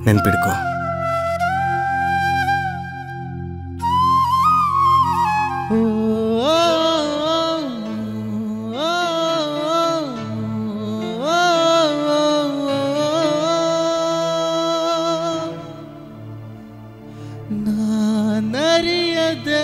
ನೆನ್ಪಿಡ್ಕೊ ನಾನರಿಯದೆ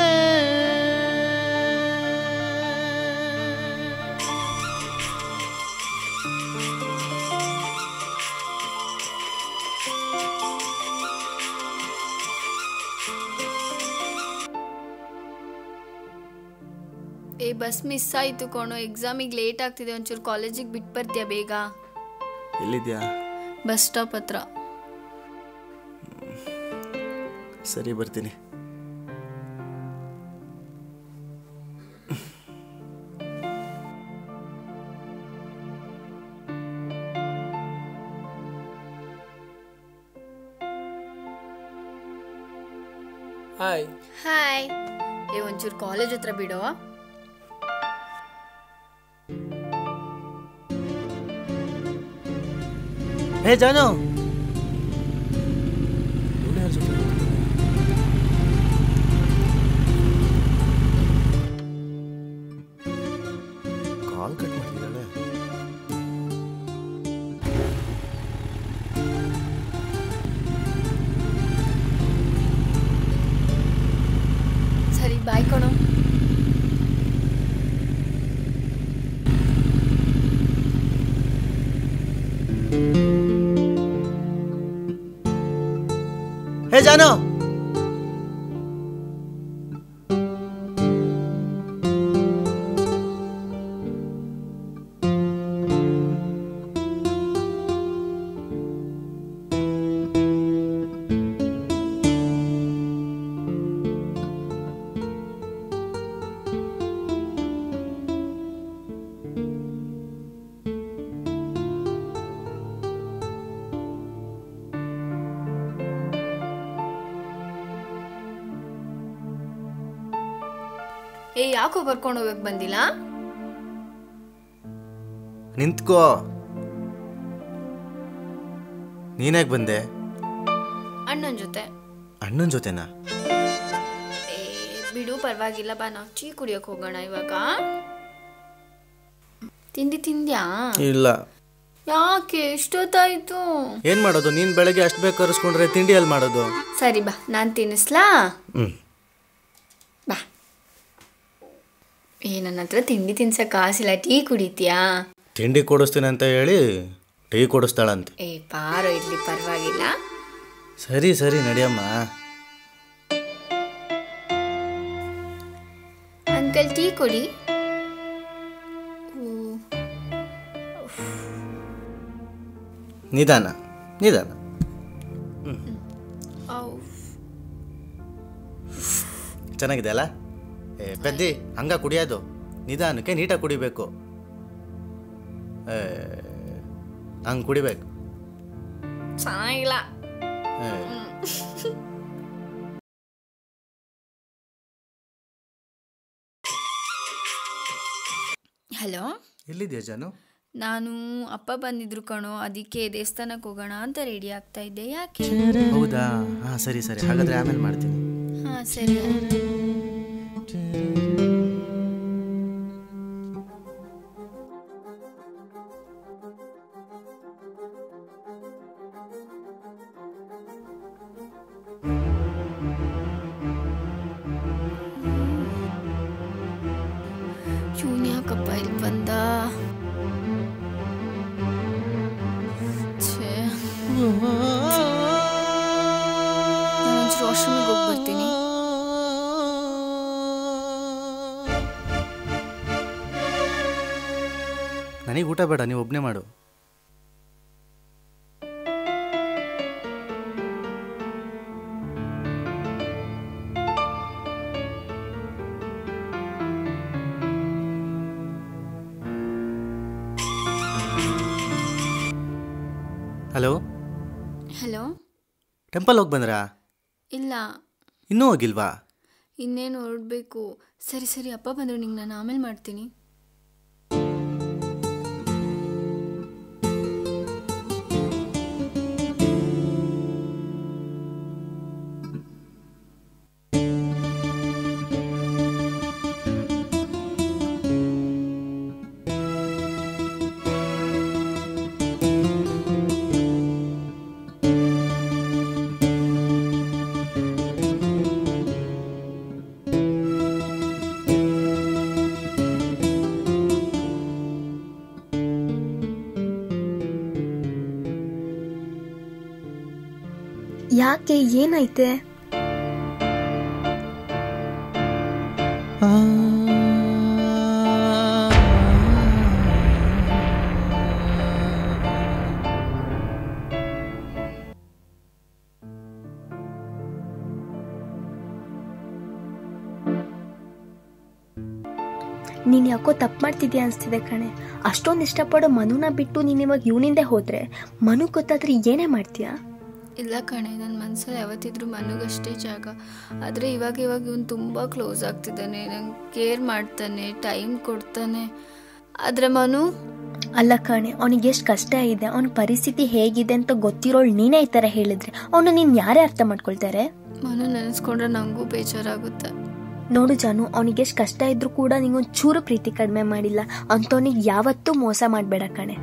ಏ bus miss ಆಯಿತು ಕಣೋ ಎಕ್ಸಾಮಿಗೆ ಲೇಟ್ ಆಗ್ತಿದೆ ಒಂಚೂರು ಕಾಲೇಜಿಗೆ ಬಿಟ್ಟು ಬರ್ತೀಯಾ ಬೇಗ ಎಲ್ಲಿದ್ಯಾ ಬಸ್ ಸ್ಟಾಪ್ ಹತ್ರ ಸರಿ ಬರ್ತೀನಿ ಹಾಯ್ ಹಾಯ್ ಏ ಒಂಚೂರು ಕಾಲೇಜ್ ಹತ್ರ ಬಿಡೋ ಹೇ ಜಾನು ಕಾಲ್ ಕಟ್ ಮಾಡಿದ್ದಾಳೆ ಸರಿ ಬಾಯ್ ಕಣೋ ಹೇ ಜಾನು ಏ ಯಾಕೋ ಕರ್ಕೊಂಡು ಹೋಗಕ್ ಬಂದಿಲ್ಲ ನಿಂತ್ಕೋ ನೀನ್ಯಾಕೆ ಬಂದೆ ಅಣ್ಣನ ಜೊತೆ ಅಣ್ಣನ ಜೊತೆನಾ ಏ ಬಿಡು ಪರವಾಗಿಲ್ಲ ಬಾ ನಾವು ಟೀ ಕುಡಿಯಕ್ ಹೋಗೋಣ ಇವಾಗ ತಿಂಡಿ ತಿಂದ್ಯಾ ಇಲ್ಲ ಯಾಕೆ ಎಷ್ಟೊತ್ತಾಯ್ತು ಏನ್ ಮಾಡೋದು ನೀನ್ ಬೆಳಗ್ಗೆ ಅಷ್ಟು ಬೇಕು ಕರೆಸ್ಕೊಂಡ್ರೆ ತಿಂಡಿ ಎಲ್ಲಿ ಮಾಡೋದು ಸರಿ ಬಾ ನಾನು ತಿನ್ನಿಸ್ಲಾ ಹ್ಮ್ ಬಾ ಏ ನನ್ನ ಹತ್ರ ತಿಂಡಿ ತಿನ್ಸಕ್ ಕಾಸಿಲ್ಲ ಟೀ ಕುಡಿತೀಯಾ ತಿಂಡಿ ಕೊಡಿಸ್ತೀನಿ ಅಂತ ಹೇಳಿ ಟೀ ಕೊಡಿಸ್ತಾಳಂತೆ ಏ ಪಾರೋ ಇರ್ಲಿ ಪರವಾಗಿಲ್ಲ ಸರಿ ಸರಿ ನಡಿಯಮ್ಮ ಅಂಕಲ್ ಟೀ ಕೊಡಿ ನಿಧಾನ ನಿಧಾನ ಚೆನ್ನಾಗಿದೆ ಅಲ್ಲ ಏ ಪೆದ್ದಿ ಹಂಗ ಕುಡಿಯೋದು ನಿಧಾನಕ್ಕೆ ನೀಟಾಗಿ ಕುಡಿಬೇಕು ಏ ಹಂಗೆ ಕುಡಿಬೇಕು ಚೆನ್ನಾಗಿಲ್ಲ ಏ, ಹಲೋ ಎಲ್ಲಿದ್ಯಾ ಜಾನು ನಾನು ಅಪ್ಪ ಬಂದಿದ್ರು ಕಣೋ ಅದಕ್ಕೆ ದೇವಸ್ಥಾನಕ್ಕೆ ಹೋಗೋಣ ಅಂತ ರೆಡಿ ಆಗ್ತಾ ಇದ್ದೆ ಯಾಕೆ ಹೌದಾ ಹಾಂ ಸರಿ ಸರಿ ಹಾಗಾದ್ರೆ ಆಮೇಲೆ ಮಾಡ್ತೀನಿ ಹಾ ಸರಿ ಇವನ್ ಯಾಕಪ್ಪ ಇಲ್ಲಿ ಬಂದ ಛೇ ನಾನೊಂಚೂರು ವಾಶ್ರೂಮಿಗೆ ಹೋಗಿ ಬರ್ತೀನಿ ನನಗೆ ಊಟ ಬೇಡ ನೀವು ಒಬ್ಬನೇ ಮಾಡು ಹಲೋ ಹಲೋ ಟೆಂಪಲ್ ಹೋಗಿ ಬಂದ್ರಾ ಇಲ್ಲ ಇನ್ನೂ ಹೋಗಿಲ್ವಾ ಇನ್ನೇನು ಹೊರಡ್ಬೇಕು ಸರಿ ಸರಿ ಅಪ್ಪ ಬಂದರು ನಿಂಗೆ ನಾನು ಆಮೇಲೆ ಮಾಡ್ತೀನಿ ಯಾಕೆ ಏನೈತೆ ನೀನ್ ಯಾಕೋ ತಪ್ಪು ಮಾಡ್ತಿದ್ಯಾ ಅನ್ಸ್ತಿದೆ ಕಣೆ ಅಷ್ಟೊಂದು ಇಷ್ಟಪಡೋ ಮನುನ ಬಿಟ್ಟು ನೀನ್ ಇವಾಗ ಇವನಿಂದೆ ಹೋದ್ರೆ ಮನು ಗೊತ್ತಾದ್ರೆ ಏನೇ ಮಾಡ್ತೀಯಾ ಇಲ್ಲ ಕಣೆ ನನ್ನ ಮನಸ್ಸಲ್ಲಿ ಯಾವತ್ತಿದ್ರು ಮನಗಷ್ಟೇ ಜಾಗ ಆದರೆ ಇವಾಗ ಇವಾಗ ಇವನು ತುಂಬ ಕ್ಲೋಸ್ ಆಗ್ತಿದ್ದಾನೆ ನಂಗೆ ಕೇರ್ ಮಾಡ್ತಾನೆ ಟೈಮ್ ಕೊಡ್ತಾನೆ ಆದರೆ ಮನು ಅಲ್ಲ ಕಣೆ ಅವನಿಗೆ ಎಷ್ಟು ಕಷ್ಟ ಇದೆ ಅವನ ಪರಿಸ್ಥಿತಿ ಹೇಗಿದೆ ಅಂತ ಗೊತ್ತಿರೋಳು ನೀನೇ ಈ ಥರ ಹೇಳಿದ್ರೆ ಅವನು ನೀನ್ ಯಾರೇ ಅರ್ಥ ಮಾಡ್ಕೊಳ್ತಾರೆ ಮನು ನೆನೆಸ್ಕೊಂಡ್ರೆ ನನಗೂ ಬೇಜಾರಾಗುತ್ತೆ ನೋಡು ಜಾನು ಅವನಿಗೆ ಎಷ್ಟು ಕಷ್ಟ ಇದ್ರೂ ಕೂಡ ನಿಂಗೊಂದು ಚೂರು ಪ್ರೀತಿ ಕಡಿಮೆ ಮಾಡಿಲ್ಲ ಅಂಥವನಿಗೆ ಯಾವತ್ತೂ ಮೋಸ ಮಾಡಬೇಡ ಕಣೆ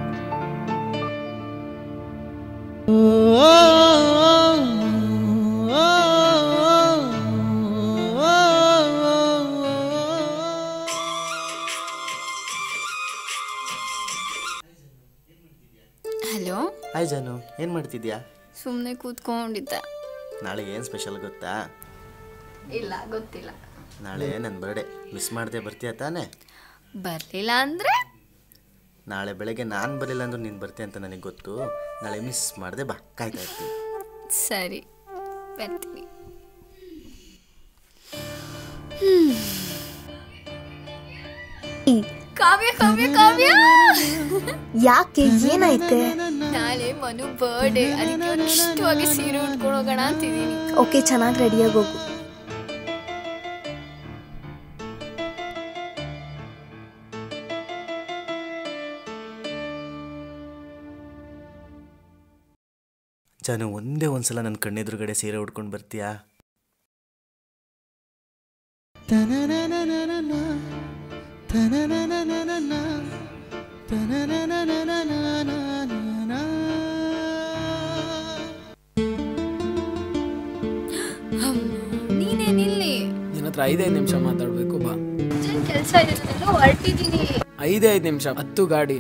ಹಲೋ ಹಾಯ್ ಜಾನು ಏನು ಮಾಡ್ತಿದ್ಯಾ ಸುಮ್ಮನೆ ಕೂತ್ಕೊಂಡಿದ್ದೆ ನಾಳೆ ಏನು ಸ್ಪೆಷಲ್ ಗೊತ್ತಾ ಇಲ್ಲ ಗೊತ್ತಿಲ್ಲ ನಾಳೆ ನನ್ನ ಬರ್ಡೇ ಮಿಸ್ ಮಾಡದೆ ಬರ್ತೀಯ ತಾನೇ ಬರಲಿಲ್ಲ ಅಂದರೆ ನಾಳೆ ಬೆಳಗ್ಗೆ ನಾನು ಬರಲಿಲ್ಲ ಅಂದ್ರೂ ನೀನು ಬರ್ತೀಯ ಅಂತ ನನಗೆ ಗೊತ್ತು ನಾಳೆ ಮಿಸ್ ಮಾಡದೆ ಬಾ ಕಾಯ್ತಾ ಇರ್ತೀನಿ ಸರಿ ಬರ್ತೀನಿ ಕಾವ್ಯ ಕಾವ್ಯ ಕಾವ್ಯ ಯಾಕೆ ಏನೈತೆ ನಾಳೆ ಮನು ಬರ್ಡೇ ಅದಕ್ಕೆ ಅವ್ನು ಇಷ್ಟವಾಗಿ ಸೀರೆ ಉಟ್ಕೊಂಡು ಹೋಗೋಣ ಅಂತಿದ್ದೀನಿ ಓಕೆ ಚೆನ್ನಾಗಿ ರೆಡಿಯಾಗಿ ಹೋಗು ಜಾನು ಒಂದೇ ಒಂದ್ಸಲ ನನ್ನ ಕಣ್ಣೆದುರುಗಡೆ ಸೀರೆ ಉಟ್ಕೊಂಡು ಬರ್ತೀಯಾ ನೀನೇ ನಿಲ್ಲಿ ನಿನ್ನ ಹತ್ರ ಐದೈದು ನಿಮಿಷ ಮಾತಾಡಬೇಕು ಬಾ ಕೆಲಸ ಇದೆ ನಾನು ಹೊರಟಿದ್ದೀನಿ ಐದೇ ಐದು ನಿಮಿಷ ಹತ್ತು ಗಾಡಿ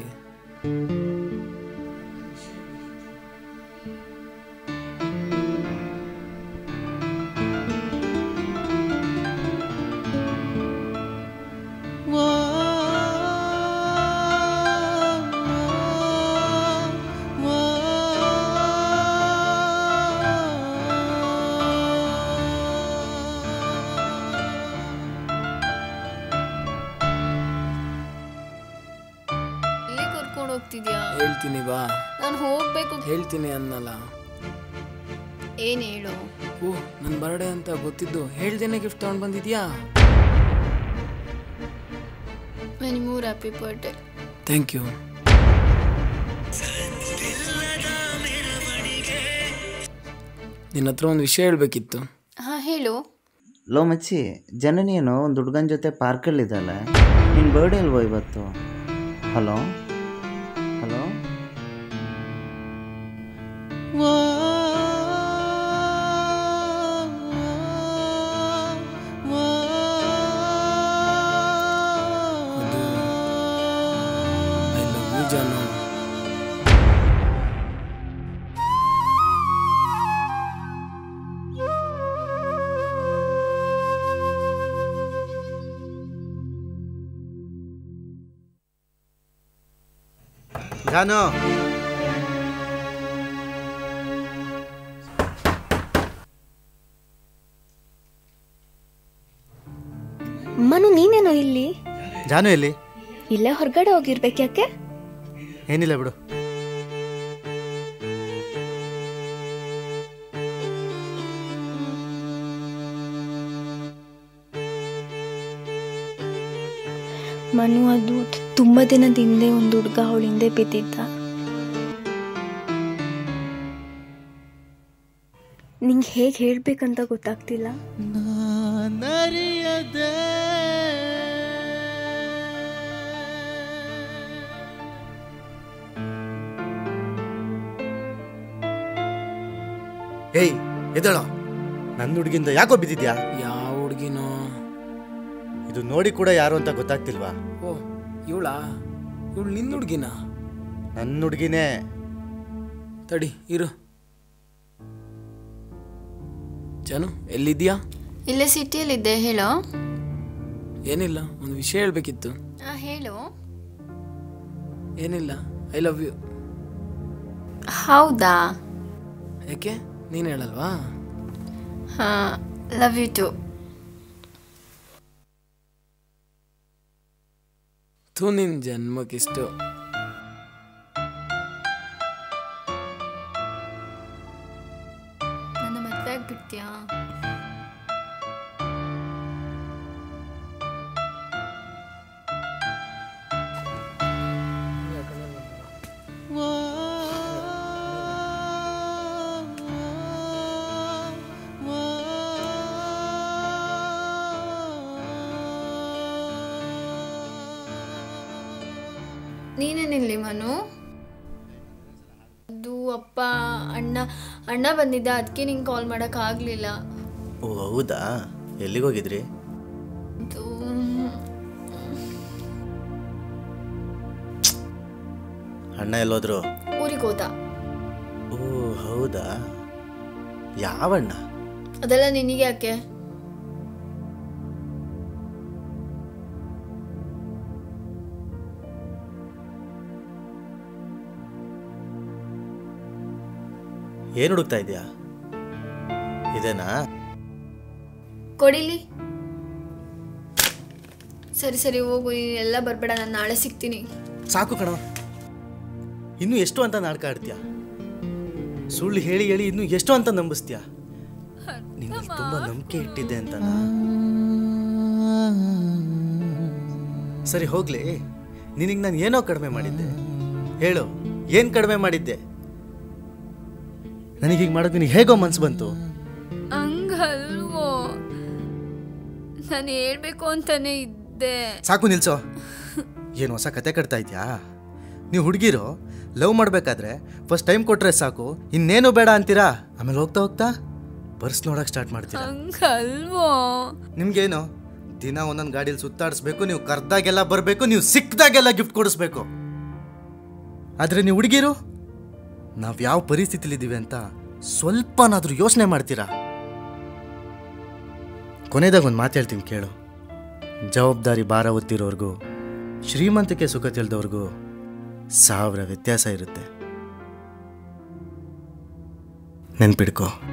ಎಲ್ಲಿ ಕರ್ಕೊಂಡು ಹೋಗ್ತಿದ್ಯಾ ಹೇಳ್ತೀನಿ ಬಾ ನಾನು ಹೋಗ್ಬೇಕು ಹೇಳ್ತೀನಿ ಅನ್ನಲ್ಲ ಏನ್ ಹೇಳು ಓ ನನ್ನ ಬರ್ಡೇ ಅಂತ ಗೊತ್ತಿದ್ದು ಹೇಳ್ದೇನೆ ಗಿಫ್ಟ್ ತಗೊಂಡ್ ಬಂದಿದ್ಯಾ many more happy birthday thank you ನಿನ್ನ ಹತ್ರ ಒಂದು ವಿಷಯ ಹೇಳ್ಬೇಕಿತ್ತು ಹಾ ಹೇಳು ಲೋ ಮಚ್ಚಿ ಜನನಿ ಏನೋ ಒಂದು ಹುಡುಗನ ಜೊತೆ ಪಾರ್ಕಲ್ಲಿದ್ದಾಳೆ ನಿನ್ನ ಬರ್ಡೇ ಅಲ್ವೋ ಇವತ್ತು hello hello I love you Janu Janu Manu ನೀನೇನೋ ಇಲ್ಲಿ ಜಾನು ಎಲ್ಲಿ ಇಲ್ಲೇ ಹೊರಗಡೆ ಹೋಗಿರ್ಬೇಕು ಯಾಕೆ ಏನಿಲ್ಲ ಬಿಡು ಮನು ಅದು ತುಂಬ ದಿನದ ಹಿಂದೆ ಒಂದು ಹುಡುಗ ಅವಳ ಹಿಂದೆ ಬಿದ್ದಿದ್ದ ನಿಂಗೆ ಹೇಗೆ ಹೇಳ್ಬೇಕಂತ ಗೊತ್ತಾಗ್ತಿಲ್ಲ ನಾನರಿಯದೆ ಏಯ್ ಎದಳ ನನ್ನ ಹುಡುಗಿಂದ ಯಾಕೋ ಬಿದ್ದಿದ್ಯಾ ಯಾವ ಹುಡುಗಿನೋ ಇದು ನೋಡಿ ಕೂಡ ಯಾರು ಅಂತ ಗೊತ್ತಾಗ್ತಿಲ್ವಾ ಓ ಇವಳಾ ಇವಳು ನಿನ್ನ ಹುಡುಗಿನ ನನ್ನ ಹುಡುಗಿನೇ ತಡಿ ಇರು ಜಾನು ಎಲ್ಲಿದ್ಯಾ ಇಲ್ಲೇ ಸಿಟಿಯಲ್ಲಿದ್ದೆ ಹೇಳೋ ಏನಿಲ್ಲ ಒಂದು ವಿಷಯ ಹೇಳ್ಬೇಕಿತ್ತು ಹಾಂ ಹೇಳು ಏನಿಲ್ಲ ಐ ಲವ್ ಯು ಹೌದಾ ಯಾಕೆ ನೀನು ಹೇಳಲ್ವಾ ಹಾಂ ಲವ್ ಯು ಟು ಥೂ ನಿನ್ನ ಜನ್ಮಕ್ಕಿಷ್ಟು ನನ್ನ ಮದುವೆ ಆಗ್ಬಿಡ್ತೀಯಾ ನೀನೇನಿಲ್ಲಿ ಮನು ಅದು ಅಪ್ಪ ಅಣ್ಣ ಅಣ್ಣ ಬಂದಿದ್ದ ಅದಕ್ಕೆ ನಿಂಗೆ ಕಾಲ್ ಮಾಡೋಕ್ಕಾಗಲಿಲ್ಲ ಓ ಹೌದಾ ಎಲ್ಲಿಗೆ ಹೋಗಿದ್ರಿ ಅದು ಅಣ್ಣ ಎಲ್ಲೋದ್ರು ಊರಿಗೆ ಹೋದ ಓ ಹೌದಾ ಯಾವಣ್ಣ ಅದೆಲ್ಲ ನಿನಗೆ ಯಾಕೆ ಏನು ಹುಡುಕ್ತಾ ಇದೆಯಾ ಇದೇನಾ ಕೊಡಿಲಿ ಸರಿ ಸರಿ ಹೋಗು ನೀನ್ ಎಲ್ಲ ಬರಬೇಡ ನಾನು ನಾಳೆ ಸಿಗ್ತೀನಿ ಸಾಕು ಕಣ ಇನ್ನು ಎಷ್ಟು ಅಂತ ನಾಟಕ ಆಡ್ತೀಯ ಸುಳ್ಳು ಹೇಳಿ ಹೇಳಿ ಇನ್ನು ಎಷ್ಟು ಅಂತ ನಂಬಿಸ್ತೀಯ ನಿನ್ನಲ್ಲಿ ತುಂಬಾ ನಂಬಿಕೆ ಇಟ್ಟಿದ್ದೆ ಅಂತ ಸರಿ ಹೋಗ್ಲಿ ನಿನಗೆ ನಾನು ಏನೋ ಕಡಿಮೆ ಮಾಡಿದ್ದೆ ಹೇಳು ಏನು ಕಡಿಮೆ ಮಾಡಿದ್ದೆ ನನಗೀಗ ಮಾಡೋದು ನಿನಗೆ ಹೇಗೋ ಮನ್ಸು ಬಂತು ಹಂಗಲ್ವೋ ನಾನು ಹೇಳ್ಬೇಕು ಅಂತಾನೆ ಇದ್ದೆ ಸಾಕು ನಿಲ್ಸೋ ಏನು ಹೊಸ ಕತೆ ಕಟ್ತಾ ಇದ್ಯಾ ನೀವು ಹುಡುಗಿರು ಲವ್ ಮಾಡಬೇಕಾದ್ರೆ ಫಸ್ಟ್ ಟೈಮ್ ಕೊಟ್ರೆ ಸಾಕು ಇನ್ನೇನು ಬೇಡ ಅಂತೀರಾ ಆಮೇಲೆ ಹೋಗ್ತಾ ಹೋಗ್ತಾ ಪರ್ಸ್ ನೋಡಕ್ ಸ್ಟಾರ್ಟ್ ಮಾಡ್ತೀರಾ ಹಂಗಲ್ವೋ ನಿಮ್ಗೇನು ದಿನ ಒಂದೊಂದು ಗಾಡೀಲಿ ಸುತ್ತಾಡಿಸ್ಬೇಕು ನೀವು ಕರ್ದಾಗೆಲ್ಲ ಬರಬೇಕು ನೀವು ಸಿಕ್ದಾಗೆಲ್ಲ ಗಿಫ್ಟ್ ಕೊಡಿಸ್ಬೇಕು ಆದರೆ ನೀವು ಹುಡುಗಿರು ನಾವು ಯಾವ ಪರಿಸ್ಥಿತಿಲಿದ್ದೀವಿ ಅಂತ ಸ್ವಲ್ಪನಾದ್ರೂ ಯೋಚನೆ ಮಾಡ್ತೀರಾ ಕೊನೆದಾಗ ಒಂದು ಮಾತು ಹೇಳ್ತೀನಿ ಕೇಳು ಜವಾಬ್ದಾರಿ ಭಾರ ಹೊತ್ತಿರೋರ್ಗೂ ಶ್ರೀಮಂತಿಕೆ ಸುಖ ತಿಳಿದವ್ರಿಗೂ ಸಾವಿರ ವ್ಯತ್ಯಾಸ ಇರುತ್ತೆ ನೆನ್ಪಿಡ್ಕೋ